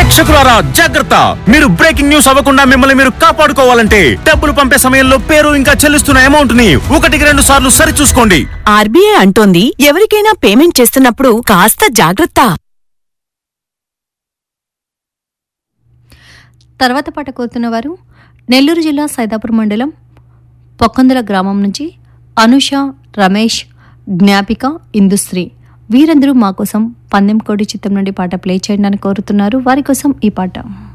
ప్రేక్షకులారా జాగ్రత్త మీరు breaking news అవ్వకుండా మిమ్మల్ని మీరు కాపాడుకోవాలంటే డబ్బులు పంపే సమయంలో పేరు ఇంకా చెల్లిస్తున్న అమౌంట్ ని ఒకటికి రెండు సార్లు సరి చూసుకోండి ఆర్బీఐ అంటోంది ఎవరికైనా పేమెంట్ చేస్తున్నప్పుడు కాస్త జాగ్రత్త తర్వాత పాట కోరుతున్న వారు నెల్లూరు జిల్లా సైదాపురం మండలం పొక్కందుల గ్రామం నుంచి అనుష రమేష్ జ్ఞాపిక ఇందుశ్రీ వీరందరూ మా కోసం పందెం కోడి చిత్రం నుండి పాట ప్లే చేయడానికి కోరుతున్నారు వారి కోసం ఈ పాట